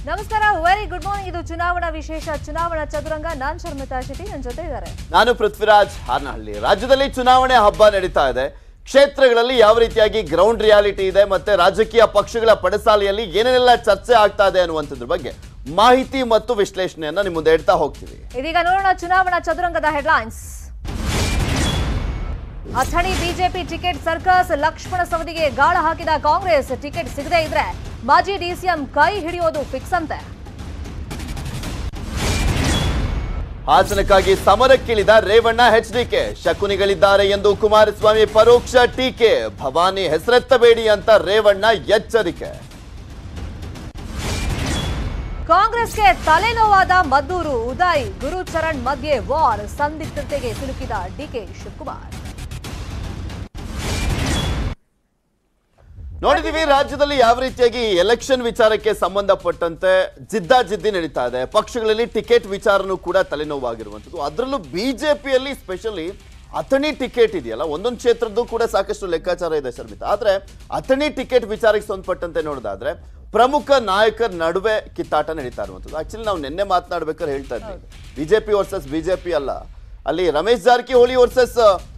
ನಮಸ್ಕಾರ very good morning ಇದು ಚುನಾವಣಾ ವಿಶೇಷ ಚುನಾವಣಾ ಚದುರಂಗ ನಾನ್ ಶರ್ಮಿತಾ ಶೆಟ್ಟಿ ನನ್ನ ಜೊತೆ ಇದ್ದಾರೆ ನಾನು ಪೃಥ್ವಿರಾಜ್ ಹಾನಹಳ್ಳಿ ರಾಜ್ಯದಲ್ಲಿ ಚುನಾವಣೆ ಹಬ್ಬ ನಡೀತಾ ಇದೆ ಕ್ಷೇತ್ರಗಳಲ್ಲಿ ಯಾವ ರೀತಿಯಾಗಿ ಗ್ರೌಂಡ್ ರಿಯಾಲಿಟಿ ಇದೆ ಮತ್ತೆ ರಾಜಕೀಯ ಪಕ್ಷಗಳ ಪಡಸಾಲೆಯಲ್ಲಿ ಏನೇನೆಲ್ಲ ಚರ್ಚೆ ಆಗ್ತಾ ಇದೆ ಅನ್ನುವಂಥದ್ರ ಬಗ್ಗೆ ಮಾಹಿತಿ ಮತ್ತು ವಿಶ್ಲೇಷಣೆಯನ್ನ ನಿಮ್ಮ ಮುಂದೆ ಇಡ್ತಾ ಹೋಗ್ತೀವಿ ಇದೀಗ ನೋಡೋಣ ಚುನಾವಣಾ ಚದುರಂಗದ headlines Athani BJP ticket circus Lakshmana ಸವದಿಗೆ ಗಾಳ ಹಾಕಿದ ಕಾಂಗ್ರೆಸ್ ಟಿಕೆಟ್ ಸಿಗದೇ ಇದ್ರೆ ಮಾಜಿ ಡಿಸಿಎಂ ಕೈ ಹಿಡಿಯೋದು ಫಿಕ್ಸ್ ಅಂತೆ ಹಾಸನಕ್ಕಾಗಿ ಸಮರಕ್ಕಿಳಿದ ರೇವಣ್ಣ ಎಚ್ಡಿಕೆ ಶಕುನಿಗಳಿದ್ದಾರೆ ಎಂದು ಕುಮಾರಸ್ವಾಮಿ ಪರೋಕ್ಷ ಟೀಕೆ ಭವಾನಿ ಹೆಸರೆತ್ತಬೇಡಿ ಅಂತ ರೇವಣ್ಣ ಎಚ್ಚರಿಕೆ ಕಾಂಗ್ರೆಸ್ಗೆ ತಲೆನೋವಾದ ಮದ್ದೂರು ಉದಯ್ ಗುರುಚರಣ್ ಮಧ್ಯೆ ವಾರ್ ಸಂದಿಗ್ಧತೆಗೆ ಸಿಲುಕಿದ ಡಿಕೆ ಶಿವಕುಮಾರ್ ನೋಡಿದೀವಿ ರಾಜ್ಯದಲ್ಲಿ ಯಾವ ರೀತಿಯಾಗಿ ಎಲೆಕ್ಷನ್ ವಿಚಾರಕ್ಕೆ ಸಂಬಂಧಪಟ್ಟಂತೆ ಜಿದ್ದಾಜಿದ್ದಿ ನಡೀತಾ ಇದೆ ಪಕ್ಷಗಳಲ್ಲಿ ಟಿಕೆಟ್ ವಿಚಾರನೂ ಕೂಡ ತಲೆನೋವಾಗಿರುವಂಥದ್ದು ಅದರಲ್ಲೂ ಬಿಜೆಪಿಯಲ್ಲಿ ಸ್ಪೆಷಲಿ ಅಥಣಿ ಟಿಕೆಟ್ ಇದೆಯಲ್ಲ ಒಂದೊಂದು ಕ್ಷೇತ್ರದ್ದು ಕೂಡ ಸಾಕಷ್ಟು ಲೆಕ್ಕಾಚಾರ ಇದೆ ಶರ್ಮಿತಾ ಆದ್ರೆ ಅಥಣಿ ಟಿಕೆಟ್ ವಿಚಾರಕ್ಕೆ ಸಂಬಂಧಪಟ್ಟಂತೆ ನೋಡೋದಾದ್ರೆ ಪ್ರಮುಖ ನಾಯಕರ ನಡುವೆ ಕಿತ್ತಾಟ ನಡೀತಾ ಇರುವಂಥದ್ದು ಆಕ್ಚುಲಿ ನಾವು ನಿನ್ನೆ ಮಾತನಾಡ್ಬೇಕಾದ್ರೆ ಹೇಳ್ತಾ ಇದ್ವಿ ಬಿಜೆಪಿ ವರ್ಸಸ್ ಬಿಜೆಪಿ ಅಲ್ಲ ಅಲ್ಲಿ ರಮೇಶ್ ಜಾರಕಿಹೊಳಿ ವರ್ಸಸ್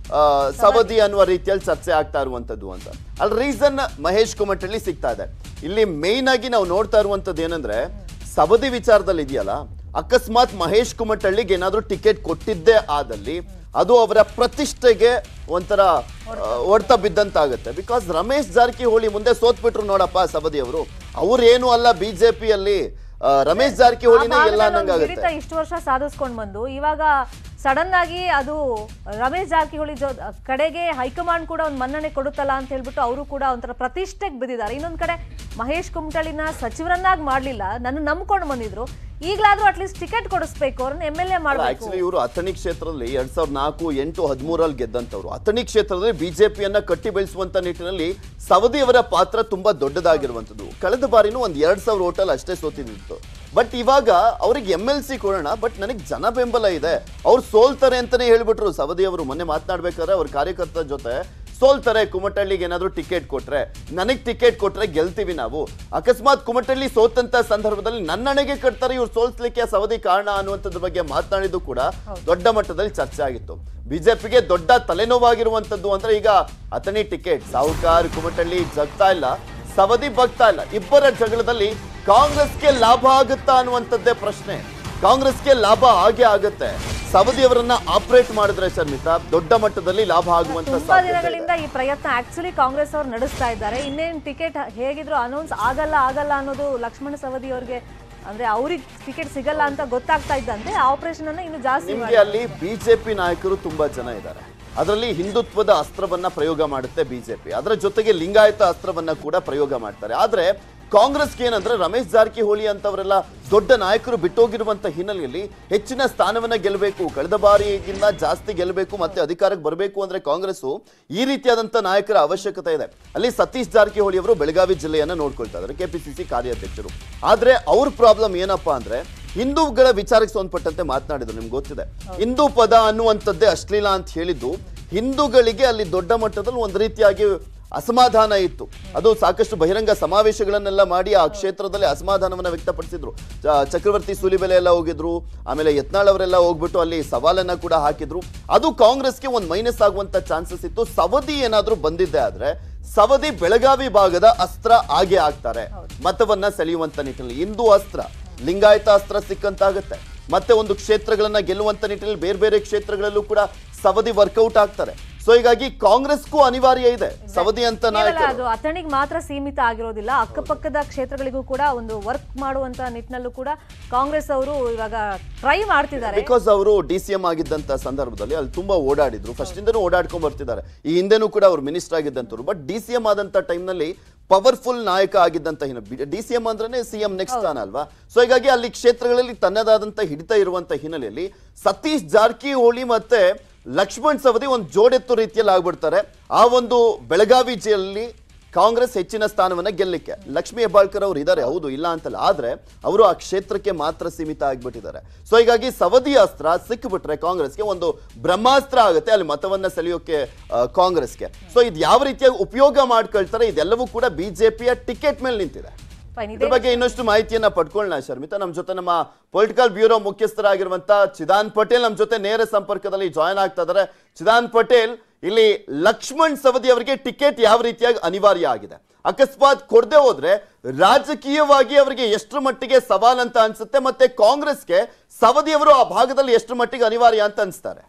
ಸವದಿ ಅನ್ನುವ ರೀತಿಯಲ್ಲಿ ಚರ್ಚೆ ಆಗ್ತಾ ಇರುವಂತದ್ದು ಅಂತ ಅಲ್ಲಿ ರೀಸನ್ ಮಹೇಶ್ ಕುಮಟಳ್ಳಿ ಸಿಗ್ತಾ ಇದೆ ಇಲ್ಲಿ ಮೇಯ್ನ್ ಆಗಿ ನಾವು ನೋಡ್ತಾ ಇರುವಂತದ್ದು ಏನಂದ್ರೆ ಸವದಿ ವಿಚಾರದಲ್ಲಿ ಇದೆಯಲ್ಲ ಅಕಸ್ಮಾತ್ ಮಹೇಶ್ ಕುಮಟಳ್ಳಿಗೆ ಏನಾದ್ರೂ ಟಿಕೆಟ್ ಕೊಟ್ಟಿದ್ದೇ ಆದಲ್ಲಿ ಅದು ಅವರ ಪ್ರತಿಷ್ಠೆಗೆ ಒಂಥರ ಆ, ಹೊಡ್ತ ಬಿದ್ದಂತಾಗುತ್ತೆ ಬಿಕಾಸ್ ರಮೇಶ್ ಜಾರಕಿಹೊಳಿ ಮುಂದೆ ಸೋತ್ಬಿಟ್ರು ನೋಡಪ್ಪ ಸವದಿ ಅವರು ಅವ್ರೇನು ಅಲ್ಲ ಬಿಜೆಪಿಯಲ್ಲಿ ರಮೇಶ್ ಜಾರಕಿಹೊಳಿನೇ ಎಲ್ಲ ಆ ಭಾಗದಲ್ಲಿ ಒಂದು ಅನ್ನಂಗಾಗುತ್ತೆ ಹಿಡಿತ ಇಷ್ಟು ವರ್ಷ ಸಾಧಿಸ್ಕೊಂಡು ಬಂದು ಇವಾಗ ಸಡನ್ ಆಗಿ ಅದು ರಮೇಶ್ ಜಾರಕಿಹೊಳಿ ಜೊ ಕಡೆಗೆ ಹೈಕಮಾಂಡ್ ಕೂಡ ಒಂದು ಮನ್ನಣೆ ಕೊಡುತ್ತಲ್ಲ ಅಂತ ಹೇಳ್ಬಿಟ್ಟು ಅವರು ಕೂಡ ಒಂಥರ ಪ್ರತಿಷ್ಠೆಗೆ ಬಿದ್ದಿದ್ದಾರೆ ಇನ್ನೊಂದ್ ಕಡೆ ಮಹೇಶ್ ಕುಮಟಳ್ಳಿನ ಸಚಿವರನ್ನಾಗಿ ಮಾಡ್ಲಿಲ್ಲ ನನ್ನ ನಂಬ್ಕೊಂಡು ಬಂದಿದ್ರು ಈಗಲಾದ್ರೂ ಅಟ್ಲೀಸ್ಟ್ ಟಿಕೆಟ್ ಕೊಡಿಸ್ಬೇಕು ಅವ್ರನ್ನ ಎಮ್ ಎಲ್ ಎ ಮಾಡಬೇಕು ಆಕ್ಚುಲಿ ಇವರು ಅಥಣಿ ಕ್ಷೇತ್ರದಲ್ಲಿ ಎರಡ್ ಸಾವಿರದ ನಾಲ್ಕು ಎಂಟು ಹದಿಮೂರಲ್ಲಿ ಗೆದ್ದಂತವ್ರು ಅಥಣಿ ಕ್ಷೇತ್ರದಲ್ಲಿ ಬಿಜೆಪಿಯನ್ನ ಕಟ್ಟಿ ಬೆಳೆಸುವಂತ ನಿಟ್ಟಿನಲ್ಲಿ ಸವದಿ ಅವರ ಪಾತ್ರ ತುಂಬಾ ದೊಡ್ಡದಾಗಿರುವಂತದ್ದು ಕಳೆದ ಬಾರಿನೂ ಒಂದ್ ಎರಡ್ ಸಾವಿರ ಓಟಲ್ ಅಷ್ಟೇ ಸೋತಿದ್ದು ಬಟ್ ಇವಾಗ ಅವ್ರಿಗೆ ಎಂ ಎಲ್ ಸಿ ಕೊಡೋಣ ಬಟ್ ನನಗೆ ಜನ ಬೆಂಬಲ ಇದೆ ಅವ್ರು ಸೋಲ್ತಾರೆ ಅಂತಾನೆ ಹೇಳ್ಬಿಟ್ರು ಸವದಿ ಅವರು ಮೊನ್ನೆ ಮಾತನಾಡ್ಬೇಕಾದ್ರೆ ಅವ್ರ ಕಾರ್ಯಕರ್ತರ ಜೊತೆ ಸೋಲ್ತಾರೆ ಕುಮಟಳ್ಳಿಗೆ ಏನಾದ್ರು ಟಿಕೆಟ್ ಕೊಟ್ರೆ ನನಗ್ ಟಿಕೆಟ್ ಕೊಟ್ರೆ ಗೆಲ್ತೀವಿ ನಾವು ಅಕಸ್ಮಾತ್ ಕುಮಟಳ್ಳಿ ಸೋತಂತ ಸಂದರ್ಭದಲ್ಲಿ ನನ್ನಣೆಗೆ ಕಟ್ತಾರೆ ಇವ್ರು ಸೋಲ್ಸ್ಲಿಕ್ಕೆ ಸವದಿ ಕಾರಣ ಅನ್ನುವಂಥದ್ರ ಬಗ್ಗೆ ಮಾತನಾಡಿದ್ದು ಕೂಡ ದೊಡ್ಡ ಮಟ್ಟದಲ್ಲಿ ಚರ್ಚೆ ಆಗಿತ್ತು ಬಿಜೆಪಿಗೆ ದೊಡ್ಡ ತಲೆನೋವಾಗಿರುವಂತದ್ದು ಅಂದ್ರೆ ಈಗ ಅಥಣಿ ಟಿಕೆಟ್ ಸಾಹುಕಾರ್ ಕುಮಟಳ್ಳಿ ಜಗ್ತಾ ಇಲ್ಲ ಸವದಿ ಬಗ್ತಾ ಇಲ್ಲ ಇಬ್ಬರ ಜಗಳದಲ್ಲಿ ಕಾಂಗ್ರೆಸ್ಗೆ ಲಾಭ ಆಗುತ್ತಾ ಅನ್ನುವಂಥದ್ದೇ ಪ್ರಶ್ನೆ ಕಾಂಗ್ರೆಸ್ಗೆ ಲಾಭ ಆಗೇ ಆಗುತ್ತೆ ಸವದಿ ಅವರನ್ನ ಆಪರೇಟ್ ಮಾಡಿದ್ರೆ ಶರ್ಮಿತಾ ದೊಡ್ಡ ಮಟ್ಟದಲ್ಲಿ ಲಾಭ ಆಗುವಂತ ತುಂಬಾ ಸಾಧ್ಯತೆ ಇದೆ. ದಿನಗಳಿಂದ ಈ ಪ್ರಯತ್ನ ಆಕ್ಚುಲಿ ಕಾಂಗ್ರೆಸ್ ಅವ್ರು ನಡೆಸ್ತಾ ಇದ್ದಾರೆ ಇನ್ನೇನ್ ಟಿಕೆಟ್ ಹೇಗಿದ್ರು ಅನೌನ್ಸ್ ಆಗಲ್ಲ ಆಗಲ್ಲ ಅನ್ನೋದು ಲಕ್ಷ್ಮಣ ಸವದಿ ಅವ್ರಿಗೆ ಅಂದ್ರೆ ಅವ್ರಿಗೆ ಟಿಕೆಟ್ ಸಿಗಲ್ಲ ಅಂತ ಗೊತ್ತಾಗ್ತಾ ಇದ್ದಂತೆ ಆಪರೇಷನ್ ಅನ್ನ ಇನ್ನು ಜಾಸ್ತಿ ನಿಮ್ಗೆ ಅಲ್ಲಿ ಬಿಜೆಪಿ ನಾಯಕರು ತುಂಬಾ ಜನ ಇದ್ದಾರೆ ಅದರಲ್ಲಿ ಹಿಂದುತ್ವದ ಅಸ್ತ್ರವನ್ನ ಪ್ರಯೋಗ ಮಾಡುತ್ತೆ ಬಿಜೆಪಿ ಅದರ ಜೊತೆಗೆ ಲಿಂಗಾಯತ ಅಸ್ತ್ರವನ್ನ ಕೂಡ ಪ್ರಯೋಗ ಮಾಡ್ತಾರೆ ಆದ್ರೆ ಕಾಂಗ್ರೆಸ್ಗೆ ಏನಂದ್ರೆ ರಮೇಶ್ ಜಾರಕಿಹೊಳಿ ಅಂತವರೆಲ್ಲ ದೊಡ್ಡ ನಾಯಕರು ಬಿಟ್ಟೋಗಿರುವಂತ ಹಿನ್ನೆಲೆಯಲ್ಲಿ ಹೆಚ್ಚಿನ ಸ್ಥಾನವನ್ನ ಗೆಲ್ಲಬೇಕು ಕಳೆದ ಬಾರಿಗಿಂತ ಜಾಸ್ತಿ ಗೆಲ್ಲಬೇಕು ಮತ್ತೆ ಅಧಿಕಾರಕ್ಕೆ ಬರಬೇಕು ಅಂದ್ರೆ ಕಾಂಗ್ರೆಸ್ ಈ ರೀತಿಯಾದಂತ ನಾಯಕರ ಅವಶ್ಯಕತೆ ಇದೆ ಅಲ್ಲಿ ಸತೀಶ್ ಜಾರಕಿಹೊಳಿ ಅವರು ಬೆಳಗಾವಿ ಜಿಲ್ಲೆಯನ್ನ ನೋಡ್ಕೊಳ್ತಾ ಇದ್ದಾರೆ ಕೆಪಿಸಿಸಿ ಕಾರ್ಯಾಧ್ಯಕ್ಷರು ಆದ್ರೆ ಅವ್ರ ಪ್ರಾಬ್ಲಮ್ ಏನಪ್ಪಾ ಅಂದ್ರೆ ಹಿಂದೂಗಳ ವಿಚಾರಕ್ಕೆ ಸಂಬಂಧಪಟ್ಟಂತೆ ಮಾತನಾಡಿದ್ರು ನಿಮ್ಗೆ ಗೊತ್ತಿದೆ ಹಿಂದೂ ಪದ ಅನ್ನುವಂಥದ್ದೇ ಅಶ್ಲೀಲ ಅಂತ ಹೇಳಿದ್ದು ಹಿಂದೂಗಳಿಗೆ ಅಲ್ಲಿ ದೊಡ್ಡ ಮಟ್ಟದಲ್ಲಿ ಒಂದು ರೀತಿಯಾಗಿ ಅಸಮಾಧಾನ ಇತ್ತು ಅದು ಸಾಕಷ್ಟು ಬಹಿರಂಗ ಸಮಾವೇಶಗಳನ್ನೆಲ್ಲ ಮಾಡಿ ಆ ಕ್ಷೇತ್ರದಲ್ಲಿ ಅಸಮಾಧಾನವನ್ನ ವ್ಯಕ್ತಪಡಿಸಿದ್ರು ಚ- ಚಕ್ರವರ್ತಿ ಸೂಲಿಬೆಲೆ ಎಲ್ಲ ಹೋಗಿದ್ರು ಆಮೇಲೆ ಯತ್ನಾಳ್ ಅವರೆಲ್ಲ ಹೋಗ್ಬಿಟ್ಟು ಅಲ್ಲಿ ಸವಾಲನ್ನ ಕೂಡ ಹಾಕಿದ್ರು ಅದು ಕಾಂಗ್ರೆಸ್ಗೆ ಒಂದು ಮೈನಸ್ ಆಗುವಂತ ಚಾನ್ಸಸ್ ಇತ್ತು ಸವದಿ ಏನಾದ್ರೂ ಬಂದಿದ್ದೆ ಆದ್ರೆ ಸವದಿ ಬೆಳಗಾವಿ ಭಾಗದ ಅಸ್ತ್ರ ಆಗೇ ಆಗ್ತಾರೆ ಮತವನ್ನ ಸೆಳೆಯುವಂತ ನಿಟ್ಟಿನಲ್ಲಿ ಹಿಂದೂ ಅಸ್ತ್ರ ಲಿಂಗಾಯತ ಅಸ್ತ್ರ ಸಿಕ್ಕಂತಾಗುತ್ತೆ ಮತ್ತೆ ಒಂದು ಕ್ಷೇತ್ರಗಳನ್ನ ಗೆಲ್ಲುವಂತ ನಿಟ್ಟಿನಲ್ಲಿ ಬೇರೆ ಬೇರೆ ಕ್ಷೇತ್ರಗಳಲ್ಲೂ ಕೂಡ ಸವದಿ ವರ್ಕೌಟ್ ಆಗ್ತಾರೆ ಸೊ ಹೀಗಾಗಿ ಕಾಂಗ್ರೆಸ್ಗೂ ಅನಿವಾರ್ಯ ಇದೆ ಸವದಿ ಅಂತ ಕೇವಲ ನಾಯಕರು ಅದು ಅಥಣಿಗೆ ಮಾತ್ರ ಸೀಮಿತ ಆಗಿರೋದಿಲ್ಲ ಅಕ್ಕಪಕ್ಕದ ಕ್ಷೇತ್ರಗಳಿಗೂ ಕೂಡ ಒಂದು ವರ್ಕ್ ಮಾಡುವಂತ ನಿಟ್ಟಿನಲ್ಲೂ ಕೂಡ ಕಾಂಗ್ರೆಸ್ ಅವರು ಇವಾಗ ಟ್ರೈ ಮಾಡ್ತಿದ್ದಾರೆ ಬಿಕಾಸ್ ಅವರು ಡಿ ಸಿ ಎಂ ಆಗಿದ್ದಂತ ಸಂದರ್ಭದಲ್ಲಿ ಅಲ್ಲಿ ತುಂಬಾ ಓಡಾಡಿದ್ರು ಫಸ್ಟ್ ಇಂದನೂ ಓಡಾಡ್ಕೊಂಡ್ ಬರ್ತಿದ್ದಾರೆ ಈ ಹಿಂದೆನೂ ಕೂಡ ಅವ್ರು ಮಿನಿಸ್ಟರ್ ಆಗಿದ್ದಂತವ್ರು ಬಟ್ ಡಿ ಸಿ ಎಂ ಆದಂತ ಟೈಮ್ನಲ್ಲಿ ಪವರ್ಫುಲ್ ನಾಯಕ ಆಗಿದ್ದಂತ ಹಿನ್ನೆಲೆ ಡಿ ಸಿ ಎಂ ಅಂದ್ರೆ ಸಿ ಎಂ ನೆಕ್ಸ್ಟ್ ಸ್ಥಾನ ಅಲ್ವಾ ಸೊ ಹೀಗಾಗಿ ಅಲ್ಲಿ ಕ್ಷೇತ್ರಗಳಲ್ಲಿ ತನ್ನದಾದಂತ ಹಿಡಿತ ಇರುವಂತ ಹಿನ್ನೆಲೆಯಲ್ಲಿ ಸತೀಶ್ ಜಾರಕಿಹೊಳಿ ಮತ್ತೆ ಲಕ್ಷ್ಮಣ್ ಸವದಿ ಒಂದು ಜೋಡೆತ್ತು ರೀತಿಯಲ್ಲಿ ಆಗ್ಬಿಡ್ತಾರೆ ಆ ಒಂದು ಬೆಳಗಾವಿ ಜಿಲ್ಲೆಯಲ್ಲಿ ಕಾಂಗ್ರೆಸ್ ಹೆಚ್ಚಿನ ಸ್ಥಾನವನ್ನ ಗೆಲ್ಲಲಿಕ್ಕೆ ಲಕ್ಷ್ಮೀ ಹೆಬ್ಬಾಳ್ಕರ್ ಅವರು ಇದ್ದಾರೆ ಹೌದು ಇಲ್ಲ ಅಂತಲ್ಲ ಆದ್ರೆ ಅವರು ಆ ಕ್ಷೇತ್ರಕ್ಕೆ ಮಾತ್ರ ಸೀಮಿತ ಆಗ್ಬಿಟ್ಟಿದ್ದಾರೆ ಸೊ ಹೀಗಾಗಿ ಸವದಿ ಅಸ್ತ್ರ ಸಿಕ್ಕಿಬಿಟ್ರೆ ಕಾಂಗ್ರೆಸ್ಗೆ ಒಂದು ಬ್ರಹ್ಮಾಸ್ತ್ರ ಆಗುತ್ತೆ ಅಲ್ಲಿ ಮತವನ್ನ ಸೆಳೆಯೋಕೆ ಆ, ಕಾಂಗ್ರೆಸ್ಗೆ ಸೊ ಇದು ಯಾವ ರೀತಿಯಾಗಿ ಉಪಯೋಗ ಮಾಡ್ಕೊಳ್ತಾರೆ ಇದೆಲ್ಲವೂ ಕೂಡ ಬಿಜೆಪಿಯ ಟಿಕೆಟ್ ಮೇಲೆ ನಿಂತಿದೆ Fine, ಇದ್ರ ಬಗ್ಗೆ ಇನ್ನಷ್ಟು ಮಾಹಿತಿಯನ್ನ ಪಡ್ಕೊಳ್ಳೋಣ ಶರ್ಮಿತಾ ನಮ್ಮ ಜೊತೆ ನಮ್ಮ ಪೊಲಿಟಿಕಲ್ ಬ್ಯೂರೋ ಮುಖ್ಯಸ್ಥರಾಗಿರುವಂತ ಚಿದಾನ್ ಪಟೇಲ್ ನಮ್ಮ ಜೊತೆ ನೇರ ಸಂಪರ್ಕದಲ್ಲಿ ಜಾಯ್ನ್ ಆಗ್ತಾ ಇದ್ದಾರೆ ಚಿದಾನ್ ಪಟೇಲ್ ಇಲ್ಲಿ ಲಕ್ಷ್ಮಣ್ ಸವದಿ ಅವರಿಗೆ ಟಿಕೆಟ್ ಯಾವ ರೀತಿಯಾಗಿ ಅನಿವಾರ್ಯ ಆಗಿದೆ ಅಕಸ್ಮಾತ್ ಕೊಡದೆ ಹೋದ್ರೆ ರಾಜಕೀಯವಾಗಿ ಅವರಿಗೆ ಎಷ್ಟರ ಮಟ್ಟಿಗೆ ಸವಾಲ್ ಅಂತ ಅನ್ಸುತ್ತೆ ಮತ್ತೆ ಕಾಂಗ್ರೆಸ್ಗೆ ಸವದಿ ಅವರು ಆ ಭಾಗದಲ್ಲಿ ಎಷ್ಟರ ಮಟ್ಟಿಗೆ ಅನಿವಾರ್ಯ ಅಂತ ಅನ್ಸ್ತಾರೆ